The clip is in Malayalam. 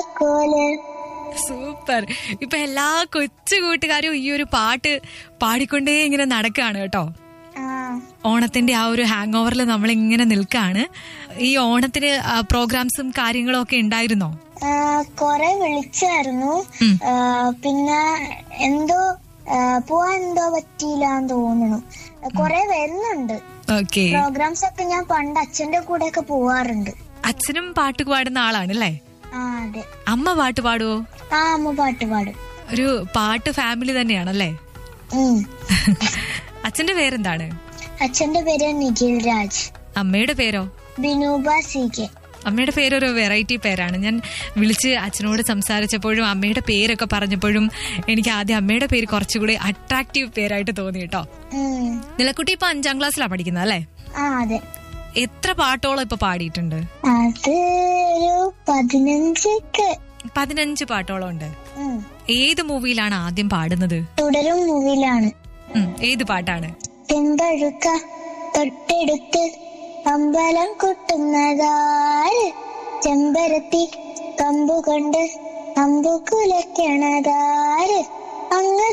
താക്കോല് സൂപ്പർ ഇപ്പൊ എല്ലാ കൊച്ചു കൂട്ടുകാരും ഈ ഒരു പാട്ട് പാടിക്കൊണ്ടേ ഇങ്ങനെ നടക്കുകയാണ് കേട്ടോ ആ ഓണത്തിന്റെ ആ ഒരു ഹാങ് ഓവറിൽ നമ്മൾ ഇങ്ങനെ നിൽക്കാണ് ഈ ഓണത്തിന് പ്രോഗ്രാംസും കാര്യങ്ങളും ഒക്കെ ഉണ്ടായിരുന്നോ ആ, കൊറേ വിളിച്ചായിരുന്നു ഉം. ആ, പിന്നെ എന്തോ ആ, പോവാൻ എന്തോ പറ്റിയില്ലാന്ന് തോന്നുന്നു കൊറേ വരുന്നുണ്ട് ഓക്കെ പ്രോഗ്രാംസ് ഒക്കെ ഞാൻ പണ്ട് അച്ഛന്റെ കൂടെ ഒക്കെ പോവാറുണ്ട് അച്ഛനും പാട്ട് പാടുന്ന ആളാണ് അല്ലേ ആ അതെ അമ്മ പാട്ട് പാടുവോ ആ അമ്മ പാട്ട് പാടും ഒരു പാട്ട് ഫാമിലി തന്നെയാണല്ലേ ഉം. അച്ഛന്റെ പേരെന്താണ് അച്ഛന്റെ പേര് നിഖിൽ രാജ് അമ്മയുടെ പേരോ ബിനൂബ സി കെ അമ്മയുടെ പേരൊരു വെറൈറ്റി പേരാണ് ഞാൻ വിളിച്ച് അച്ഛനോട് സംസാരിച്ചപ്പോഴും അമ്മയുടെ പേരൊക്കെ പറഞ്ഞപ്പോഴും എനിക്ക് ആദ്യം അമ്മയുടെ പേര് കുറച്ചുകൂടി അട്രാക്റ്റീവ് പേരായിട്ട് തോന്നി കേട്ടോ ഉം. നിലക്കുട്ടി ഇപ്പൊ അഞ്ചാം ക്ലാസ്സിലാണ് പഠിക്കുന്നത് അല്ലേ ആ അതെ എത്ര പാട്ടോളം ഇപ്പൊ പാടിയിട്ടുണ്ട് അത് ഒരു പതിനഞ്ചൊക്കെ പതിനഞ്ച് പാട്ടോളം ഉണ്ട് ഉം. ഏത് മൂവിയിലാണ് ആദ്യം പാടുന്നത് തുടരും മൂവിലാണ് ഉം, ഏത് പാട്ടാണ് ചെമ്പഴുക്ക തൊട്ടെടുത്ത് അമ്പലം കൊട്ടുന്നതാര് ചെമ്പരത്തി കമ്പുകൊണ്ട് അമ്പു കുലക്കണതാര് അങ്ങ്